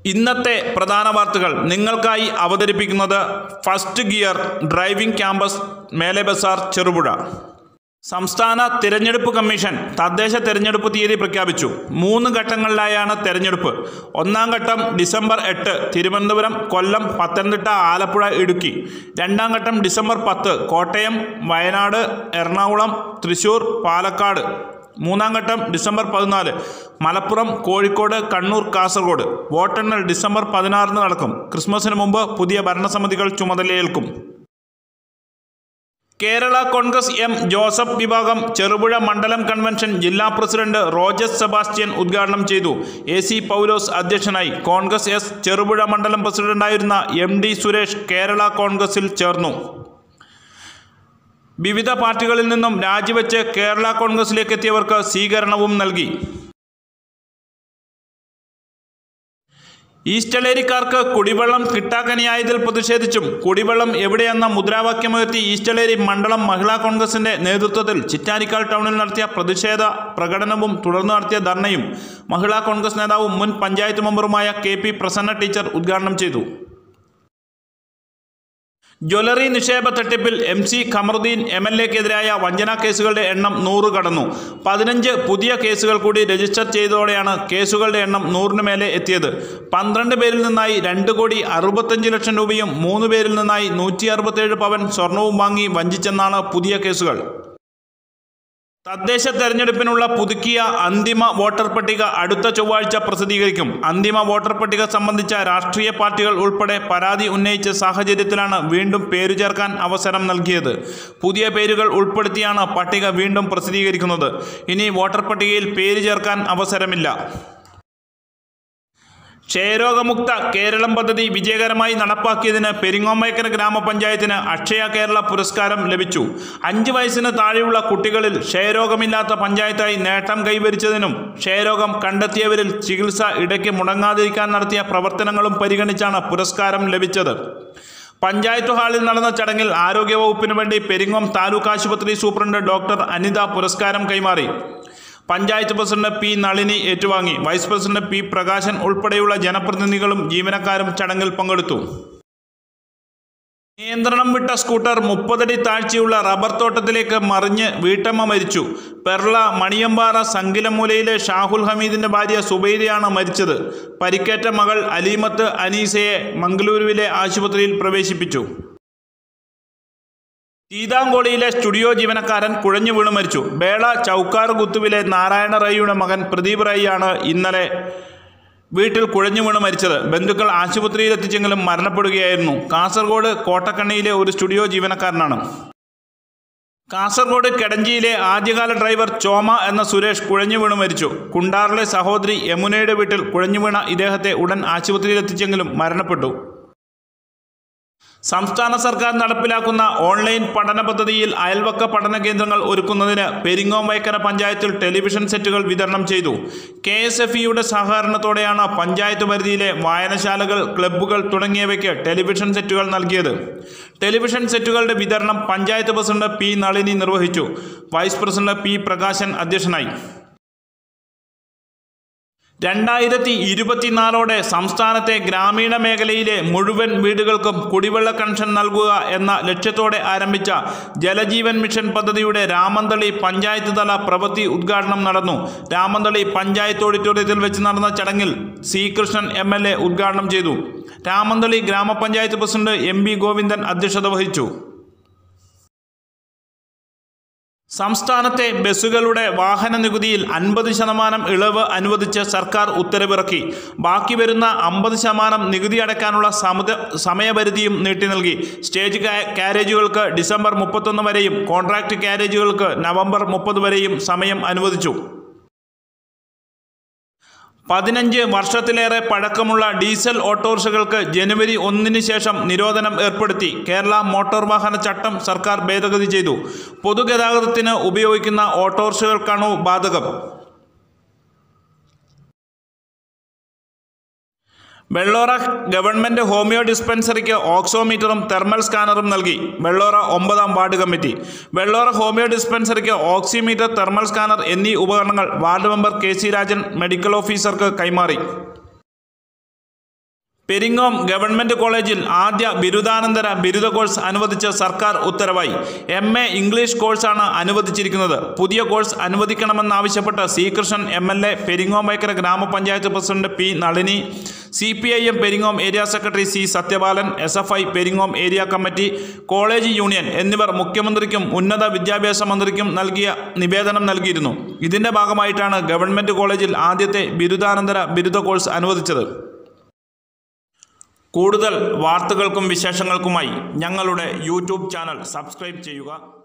ഇന്നത്തെ പ്രധാന വാർത്തകൾ നിങ്ങൾക്കായി അവതരിപ്പിക്കുന്നത് ഫസ്റ്റ് ഗിയർ ഡ്രൈവിംഗ് ക്യാമ്പസ് മേലെ ബസാർ ചെറുപുഴ സംസ്ഥാന തിരഞ്ഞെടുപ്പ് കമ്മീഷൻ തദ്ദേശ തിരഞ്ഞെടുപ്പ് തീയതി പ്രഖ്യാപിച്ചു മൂന്ന് ഘട്ടങ്ങളിലായാണ് തെരഞ്ഞെടുപ്പ് ഒന്നാം ഘട്ടം ഡിസംബർ എട്ട് തിരുവനന്തപുരം കൊല്ലം പത്തനംതിട്ട ആലപ്പുഴ ഇടുക്കി രണ്ടാം ഘട്ടം ഡിസംബർ പത്ത് കോട്ടയം വയനാട് എറണാകുളം തൃശൂർ പാലക്കാട് മൂന്നാം ഘട്ടം ഡിസംബർ പതിനാല് മലപ്പുറം കോഴിക്കോട് കണ്ണൂർ കാസർഗോഡ് വോട്ടെണ്ണൽ ഡിസംബർ പതിനാറിന് നടക്കും ക്രിസ്മസിന് മുമ്പ് പുതിയ ഭരണസമിതികൾ ചുമതലയേൽക്കും കേരള കോൺഗ്രസ് എം ജോസഫ് വിഭാഗം ചെറുപുഴ മണ്ഡലം കൺവെൻഷൻ ജില്ലാ പ്രസിഡന്റ് റോജസ് സെബാസ്റ്റ്യൻ ഉദ്ഘാടനം ചെയ്തു എ സി പൗലോസ് അധ്യക്ഷനായി കോൺഗ്രസ് എസ് ചെറുപുഴ മണ്ഡലം പ്രസിഡന്റായിരുന്ന എം ഡി സുരേഷ് കേരള കോൺഗ്രസിൽ ചേർന്നു വിവിധ പാർട്ടികളിൽ നിന്നും രാജിവെച്ച് കേരള കോൺഗ്രസിലേക്ക് എത്തിയവർക്ക് സ്വീകരണവും നൽകി ഈസ്റ്റലേരിക്കാർക്ക് കുടിവെള്ളം കിട്ടാക്കനിയായതിൽ പ്രതിഷേധിച്ചും കുടിവെള്ളം എവിടെയെന്ന മുദ്രാവാക്യമുയർത്തി ഈസ്റ്റലേരി മണ്ഡലം മഹിളാ കോൺഗ്രസിന്റെ നേതൃത്വത്തിൽ ചിറ്റാരിക്കാൽ ടൗണിൽ നടത്തിയ പ്രതിഷേധ പ്രകടനവും തുടർന്ന് നടത്തിയ ധർണയും മഹിളാ കോൺഗ്രസ് നേതാവും മുൻ പഞ്ചായത്ത് മെമ്പറുമായ കെ പി പ്രസന്ന ടീച്ചർ ഉദ്ഘാടനം ചെയ്തു ജ്വല്ലറി നിക്ഷേപ തട്ടിപ്പിൽ M C Khamaruddin M L എക്കെതിരായ വഞ്ചനാ കേസുകളുടെ എണ്ണം നൂറ് കടന്നു പതിനഞ്ച് പുതിയ കേസുകൾ കൂടി രജിസ്റ്റർ ചെയ്തതോടെയാണ് കേസുകളുടെ എണ്ണം നൂറിന് മേലെ എത്തിയത് പന്ത്രണ്ട് പേരിൽ നിന്നായി രണ്ട് കോടി അറുപത്തഞ്ച് ലക്ഷം രൂപയും മൂന്ന് പേരിൽ നിന്നായി നൂറ്റി അറുപത്തേഴ് പവൻ സ്വർണവും വാങ്ങി വഞ്ചിച്ചെന്നാണ് പുതിയ കേസുകൾ തദ്ദേശ തെരഞ്ഞെടുപ്പിനുള്ള പുതുക്കിയ അന്തിമ വോട്ടർ പട്ടിക അടുത്ത ചൊവ്വാഴ്ച പ്രസിദ്ധീകരിക്കും അന്തിമ വോട്ടർ പട്ടിക സംബന്ധിച്ച രാഷ്ട്രീയ പാർട്ടികൾ ഉൾപ്പെടെ പരാതി ഉന്നയിച്ച സാഹചര്യത്തിലാണ് വീണ്ടും പേരു ചേർക്കാൻ അവസരം നൽകിയത് പുതിയ പേരുകൾ ഉൾപ്പെടുത്തിയാണ് പട്ടിക വീണ്ടും പ്രസിദ്ധീകരിക്കുന്നത് ഇനി വോട്ടർ പട്ടികയിൽ പേര് ചേർക്കാൻ അവസരമില്ല ക്ഷയരോഗമുക്ത കേരളം പദ്ധതി വിജയകരമായി നടപ്പാക്കിയതിന് പെരിങ്ങോമേക്കര ഗ്രാമപഞ്ചായത്തിന് അക്ഷയ കേരള പുരസ്കാരം ലഭിച്ചു അഞ്ച് വയസ്സിന് താഴെയുള്ള കുട്ടികളിൽ ക്ഷയരോഗമില്ലാത്ത പഞ്ചായത്തായി നേട്ടം കൈവരിച്ചതിനും ക്ഷയരോഗം കണ്ടെത്തിയവരിൽ ചികിത്സ ഇടയ്ക്ക് മുടങ്ങാതിരിക്കാൻ നടത്തിയ പ്രവർത്തനങ്ങളും പരിഗണിച്ചാണ് പുരസ്കാരം ലഭിച്ചത് പഞ്ചായത്ത് ഹാളിൽ നടന്ന ചടങ്ങിൽ ആരോഗ്യവകുപ്പിന് വേണ്ടി പെരിങ്ങോം താലൂക്ക് ആശുപത്രി സൂപ്രണ്ട് ഡോക്ടർ അനിത പുരസ്കാരം കൈമാറി പഞ്ചായത്ത് പ്രസിഡന്റ് പി നളിനി ഏറ്റുവാങ്ങി വൈസ് പ്രസിഡന്റ് പി പ്രകാശൻ ഉൾപ്പെടെയുള്ള ജനപ്രതിനിധികളും ജീവനക്കാരും ചടങ്ങിൽ പങ്കെടുത്തു നിയന്ത്രണം വിട്ട സ്കൂട്ടർ മുപ്പതടി താഴ്ചയുള്ള റബ്ബർ തോട്ടത്തിലേക്ക് മറിഞ്ഞ് വീട്ടമ്മ മരിച്ചു പെർള മണിയമ്പാറ സങ്കിലമൂലയിലെ ഷാഹുൽ ഹമീദിന്റെ ഭാര്യ സുബൈദയാണ് മരിച്ചത് പരിക്കേറ്റ മകൾ അലീമത്ത് അനീസയെ മംഗളൂരുവിലെ ആശുപത്രിയിൽ പ്രവേശിപ്പിച്ചു തീതാങ്കോളിയിലെ സ്റ്റുഡിയോ ജീവനക്കാരൻ കുഴഞ്ഞു വീണ് മരിച്ചു ബേള ചൗക്കാർ കുത്തുവിലെ നാരായണ റൈയുടെ മകൻ പ്രദീപ് റൈയാണ് ഇന്നലെ വീട്ടിൽ കുഴഞ്ഞു വീണ് മരിച്ചത് ബന്ധുക്കൾ ആശുപത്രിയിൽ എത്തിച്ചെങ്കിലും മരണപ്പെടുകയായിരുന്നു കാസർഗോഡ് കോട്ടക്കണ്ണിയിലെ ഒരു സ്റ്റുഡിയോ ജീവനക്കാരനാണ് കാസർഗോഡ് കെടഞ്ചിയിലെ ആദ്യകാല ഡ്രൈവർ ചോമ എന്ന സുരേഷ് കുഴഞ്ഞു വീണ് മരിച്ചു കുണ്ടാറിലെ സഹോദരി യമുനയുടെ വീട്ടിൽ കുഴഞ്ഞു വീണ ഇദ്ദേഹത്തെ ഉടൻ ആശുപത്രിയിൽ എത്തിച്ചെങ്കിലും മരണപ്പെട്ടു സംസ്ഥാന സർക്കാർ നടപ്പിലാക്കുന്ന ഓൺലൈൻ പഠന പദ്ധതിയിൽ അയൽവക്ക പഠന കേന്ദ്രങ്ങൾ ഒരുക്കുന്നതിന് പെരിങ്ങോം വൈക്കര പഞ്ചായത്തിൽ ടെലിവിഷൻ സെറ്റുകൾ വിതരണം ചെയ്തു കെ എസ് എഫ് ഇയുടെ സഹകരണത്തോടെയാണ് പഞ്ചായത്ത് പരിധിയിലെ വായനശാലകൾ ക്ലബ്ബുകൾ തുടങ്ങിയവയ്ക്ക് ടെലിവിഷൻ സെറ്റുകൾ നൽകിയത് ടെലിവിഷൻ സെറ്റുകളുടെ വിതരണം പഞ്ചായത്ത് പ്രസിഡന്റ് പി നളിനി നിർവഹിച്ചു വൈസ് പ്രസിഡന്റ് പി പ്രകാശൻ അധ്യക്ഷനായി രണ്ടായിരത്തി ഇരുപത്തിനാലോടെ സംസ്ഥാനത്തെ ഗ്രാമീണ മേഖലയിലെ മുഴുവൻ വീടുകൾക്കും കുടിവെള്ള കണക്ഷൻ നൽകുക എന്ന ലക്ഷ്യത്തോടെ ആരംഭിച്ച ജലജീവൻ മിഷൻ പദ്ധതിയുടെ രാമന്തളി പഞ്ചായത്ത് തല പ്രവൃത്തി ഉദ്ഘാടനം നടന്നു രാമന്തളി പഞ്ചായത്ത് ഓഡിറ്റോറിയത്തിൽ വെച്ച് നടന്ന ചടങ്ങിൽ C Krishnan M L A ഉദ്ഘാടനം ചെയ്തു രാമന്തളി ഗ്രാമപഞ്ചായത്ത് പ്രസിഡന്റ് എം ബി ഗോവിന്ദൻ അധ്യക്ഷത വഹിച്ചു സംസ്ഥാനത്തെ ബസ്സുകളുടെ വാഹന നികുതിയിൽ അൻപത് ശതമാനം ഇളവ് അനുവദിച്ച് സർക്കാർ ഉത്തരവിറക്കി ബാക്കി വരുന്ന അമ്പത് ശതമാനം നികുതി അടയ്ക്കാനുള്ള സമുദ സമയപരിധിയും നീട്ടി നൽകി സ്റ്റേജ് കാ- കാരേജുകൾക്ക് ഡിസംബർ മുപ്പത്തൊന്ന് വരെയും കോൺട്രാക്ട് കാരേജുകൾക്ക് നവംബർ മുപ്പത് വരെയും സമയം അനുവദിച്ചു പതിനഞ്ച് വർഷത്തിലേറെ പഴക്കമുള്ള ഡീസൽ ഓട്ടോറിക്ഷകൾക്ക് ജനുവരി ഒന്നിന് ശേഷം നിരോധനം ഏർപ്പെടുത്തി കേരള മോട്ടോർ വാഹന ചട്ടം സർക്കാർ ഭേദഗതി ചെയ്തു പൊതുഗതാഗതത്തിന് ഉപയോഗിക്കുന്ന ഓട്ടോറിക്ഷകൾക്കാണ് ബാധകം വെള്ളോറ ഗവൺമെന്റ് ഹോമിയോ ഡിസ്പെൻസറിക്ക് ഓക്സോമീറ്ററും തെർമൽ സ്കാനറും നൽകി വെള്ളോറ ഒമ്പതാം വാർഡ് കമ്മിറ്റി വെള്ളോറ ഹോമിയോ ഡിസ്പെൻസറിക്ക് ഓക്സിമീറ്റർ തെർമൽ സ്കാനർ എന്നീ ഉപകരണങ്ങൾ ward member K C Rajan medical ഓഫീസർക്ക് കൈമാറി പെരിങ്ങോം ഗവൺമെൻറ് കോളേജിൽ ആദ്യ ബിരുദാനന്തര ബിരുദ കോഴ്സ് അനുവദിച്ച സർക്കാർ ഉത്തരവായി എം എ ഇംഗ്ലീഷ് കോഴ്സാണ് അനുവദിച്ചിരിക്കുന്നത് പുതിയ കോഴ്സ് അനുവദിക്കണമെന്നാവശ്യപ്പെട്ട് C Krishnan M L A Peringome Vaikkara ഗ്രാമപഞ്ചായത്ത് president P Nalini C P I M Peringome area secretary C Sathyapalan S F I Peringome area committee college union എന്നിവർ മുഖ്യമന്ത്രിക്കും ഉന്നത വിദ്യാഭ്യാസ മന്ത്രിക്കും നൽകിയ നിവേദനം നൽകിയിരുന്നു ഇതിന്റെ ഭാഗമായിട്ടാണ് ഗവൺമെന്റ് കോളേജിൽ ആദ്യത്തെ ബിരുദാനന്തര ബിരുദ കോഴ്സ് അനുവദിച്ചത് കൂടുതൽ വാർത്തകൾക്കും വിശേഷങ്ങൾക്കുമായി ഞങ്ങളുടെ യൂട്യൂബ് ചാനൽ സബ്സ്ക്രൈബ് ചെയ്യുക